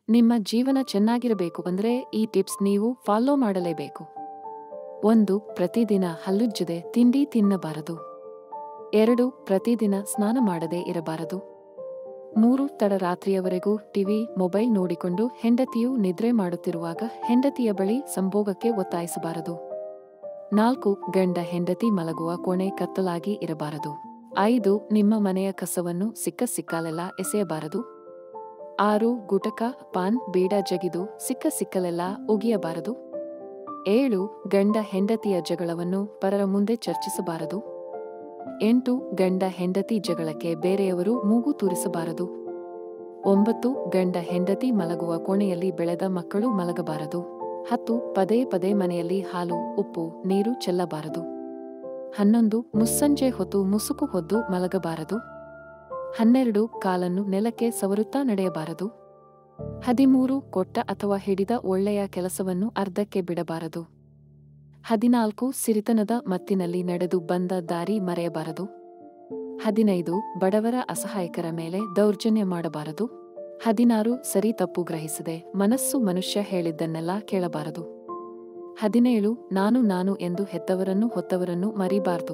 ನಿಮ್ಮ ಜೀವನ ಚೆನ್ನಾಗಿರಬೇಕು ಅಂದ್ರೆ ಈ ಟಿಪ್ಸ್ ನೀವು ಫಾಲೋ ಮಾಡಲೇಬೇಕು ಒಂದು ಪ್ರತಿದಿನ ಹಲ್ಲುಜ್ಜದೆ ತಿಂಡಿ ತಿನ್ನಬಾರದು ಎರಡು ಪ್ರತಿದಿನ ಸ್ನಾನ ಮಾಡದೇ ಇರಬಾರದು ಮೂರು ತಡರಾತ್ರಿಯವರೆಗೂ ಟಿವಿ ಮೊಬೈಲ್ ನೋಡಿಕೊಂಡು ಹೆಂಡತಿಯು ನಿದ್ರೆ ಮಾಡುತ್ತಿರುವಾಗ ಹೆಂಡತಿಯ ಬಳಿ ಸಂಭೋಗಕ್ಕೆ ಒತ್ತಾಯಿಸಬಾರದು ನಾಲ್ಕು ಗಂಡ ಹೆಂಡತಿ ಮಲಗುವ ಕೋಣೆ ಕತ್ತಲಾಗಿ ಇರಬಾರದು ಐದು ನಿಮ್ಮ ಮನೆಯ ಕಸವನ್ನು ಸಿಕ್ಕ ಸಿಕ್ಕಲೆಲ್ಲ ಎಸೆಯಬಾರದು ಆರು ಗುಟಕ ಪಾನ್ ಬೀಡ ಜಗಿದು ಸಿಕ್ಕ ಸಿಕ್ಕಲೆಲ್ಲ ಉಗಿಯಬಾರದು ಏಳು ಗಂಡ ಹೆಂಡತಿಯ ಜಗಳವನ್ನು ಪರರ ಮುಂದೆ ಚರ್ಚಿಸಬಾರದು ಎಂಟು ಗಂಡ ಹೆಂಡತಿ ಜಗಳಕ್ಕೆ ಬೇರೆಯವರು ಮೂಗು ತೂರಿಸಬಾರದು ಒಂಬತ್ತು ಗಂಡ ಹೆಂಡತಿ ಮಲಗುವ ಕೋಣೆಯಲ್ಲಿ ಬೆಳೆದ ಮಕ್ಕಳು ಮಲಗಬಾರದು ಹತ್ತು ಪದೇ ಪದೇ ಮನೆಯಲ್ಲಿ ಹಾಲು ಉಪ್ಪು ನೀರು ಚೆಲ್ಲಬಾರದು ಹನ್ನೊಂದು ಮುಸ್ಸಂಜೆ ಹೊತ್ತು ಮುಸುಕು ಹೊದ್ದು ಮಲಗಬಾರದು ಹನ್ನೆರಡು ಕಾಲನ್ನು ನೆಲಕ್ಕೆ ಸವರುತ್ತಾ ನಡೆಯಬಾರದು ಹದಿಮೂರು ಕೊಟ್ಟ ಅಥವಾ ಹಿಡಿದ ಒಳ್ಳೆಯ ಕೆಲಸವನ್ನು ಅರ್ಧಕ್ಕೆ ಬಿಡಬಾರದು ಹದಿನಾಲ್ಕು ಸಿರಿತನದ ಮತ್ತಿನಲ್ಲಿ ನಡೆದು ಬಂದ ದಾರಿ ಮರೆಯಬಾರದು ಹದಿನೈದು ಬಡವರ ಅಸಹಾಯಕರ ಮೇಲೆ ದೌರ್ಜನ್ಯ ಮಾಡಬಾರದು ಹದಿನಾರು ಸರಿ ತಪ್ಪು ಗ್ರಹಿಸದೆ ಮನಸ್ಸು ಮನುಷ್ಯ ಹೇಳಿದ್ದನ್ನೆಲ್ಲ ಕೇಳಬಾರದು ಹದಿನೇಳು ನಾನು ನಾನು ಎಂದು ಹೆತ್ತವರನ್ನು ಹೊತ್ತವರನ್ನು ಮರಿಬಾರದು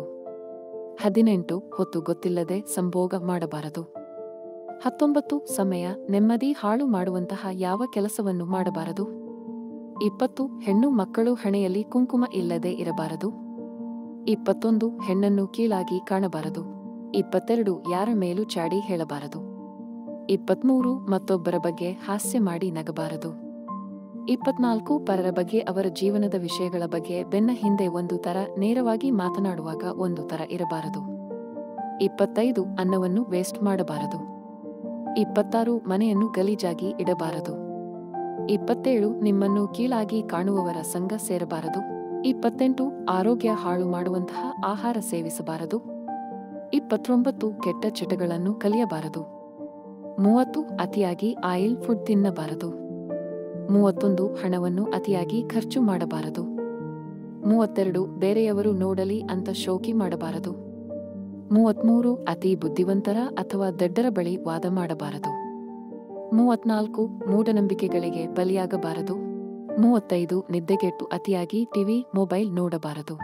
ಹದಿನೆಂಟು ಹೊತ್ತು ಗೊತ್ತಿಲ್ಲದೆ ಸಂಭೋಗ ಮಾಡಬಾರದು ಹತ್ತೊಂಬತ್ತು ಸಮಯ ನೆಮ್ಮದಿ ಹಾಳು ಮಾಡುವಂತಹ ಯಾವ ಕೆಲಸವನ್ನು ಮಾಡಬಾರದು ಇಪ್ಪತ್ತು ಹೆಣ್ಣು ಮಕ್ಕಳು ಹಣೆಯಲ್ಲಿ ಕುಂಕುಮ ಇಲ್ಲದೆ ಇರಬಾರದು ಇಪ್ಪತ್ತೊಂದು ಹೆಣ್ಣನ್ನು ಕೀಳಾಗಿ ಕಾಣಬಾರದು ಇಪ್ಪತ್ತೆರಡು ಯಾರ ಮೇಲೂ ಚಾಡಿ ಹೇಳಬಾರದು ಇಪ್ಪತ್ಮೂರು ಮತ್ತೊಬ್ಬರ ಬಗ್ಗೆ ಹಾಸ್ಯ ಮಾಡಿ ನಗಬಾರದು ಇಪ್ಪತ್ನಾಲ್ಕು ಪರರ ಬಗ್ಗೆ ಅವರ ಜೀವನದ ವಿಷಯಗಳ ಬಗ್ಗೆ ಬೆನ್ನ ಹಿಂದೆ ಒಂದು ತರ ನೇರವಾಗಿ ಮಾತನಾಡುವಾಗ ಒಂದು ತರ ಇರಬಾರದು ಇಪ್ಪತ್ತೈದು ಅನ್ನವನ್ನು ವೇಸ್ಟ್ ಮಾಡಬಾರದು ಇಪ್ಪತ್ತಾರು ಮನೆಯನ್ನು ಗಲೀಜಾಗಿ ಇಡಬಾರದು ಇಪ್ಪತ್ತೇಳು ನಿಮ್ಮನ್ನು ಕೀಳಾಗಿ ಕಾಣುವವರ ಸಂಘ ಸೇರಬಾರದು ಇಪ್ಪತ್ತೆಂಟು ಆರೋಗ್ಯ ಹಾಳು ಮಾಡುವಂತಹ ಆಹಾರ ಸೇವಿಸಬಾರದು ಇಪ್ಪತ್ತೊಂಬತ್ತು ಕೆಟ್ಟ ಚಟಗಳನ್ನು ಕಲಿಯಬಾರದು ಮೂವತ್ತು ಅತಿಯಾಗಿ ಆಯಿಲ್ ಫುಡ್ ತಿನ್ನಬಾರದು ಮೂವತ್ತೊಂದು ಹಣವನ್ನು ಅತಿಯಾಗಿ ಖರ್ಚು ಮಾಡಬಾರದು ಮೂವತ್ತೆರಡು ಬೇರೆಯವರು ನೋಡಲಿ ಅಂತ ಶೋಕಿ ಮಾಡಬಾರದು ಮೂವತ್ಮೂರು ಅತಿ ಬುದ್ಧಿವಂತರ ಅಥವಾ ದಡ್ಡರ ಬಳಿ ವಾದ ಮಾಡಬಾರದು ಮೂವತ್ನಾಲ್ಕು ಮೂಢನಂಬಿಕೆಗಳಿಗೆ ಬಲಿಯಾಗಬಾರದು ಮೂವತ್ತೈದು ನಿದ್ದೆಗೆಟ್ಟು ಅತಿಯಾಗಿ ಟಿವಿ ಮೊಬೈಲ್ ನೋಡಬಾರದು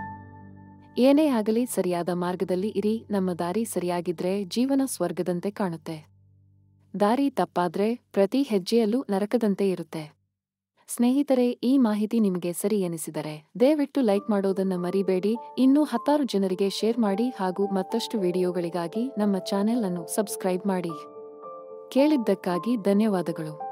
ಏನೇ ಆಗಲಿ ಸರಿಯಾದ ಮಾರ್ಗದಲ್ಲಿ ಇರಿ ನಮ್ಮ ದಾರಿ ಸರಿಯಾಗಿದ್ರೆ ಜೀವನ ಸ್ವರ್ಗದಂತೆ ಕಾಣುತ್ತೆ ದಾರಿ ತಪ್ಪಾದ್ರೆ ಪ್ರತಿ ಹೆಜ್ಜೆಯಲ್ಲೂ ನರಕದಂತೆ ಇರುತ್ತೆ ಸ್ನೇಹಿತರೆ ಈ ಮಾಹಿತಿ ನಿಮಗೆ ಸರಿ ಎನಿಸಿದರೆ ದಯವಿಟ್ಟು ಲೈಕ್ ಮಾಡೋದನ್ನ ಮರಿಬೇಡಿ ಇನ್ನೂ ಹತ್ತಾರು ಜನರಿಗೆ ಶೇರ್ ಮಾಡಿ ಹಾಗೂ ಮತ್ತಷ್ಟು ವಿಡಿಯೋಗಳಿಗಾಗಿ ನಮ್ಮ ಚಾನೆಲ್ ಅನ್ನು ಸಬ್ಸ್ಕ್ರೈಬ್ ಮಾಡಿ ಕೇಳಿದ್ದಕ್ಕಾಗಿ ಧನ್ಯವಾದಗಳು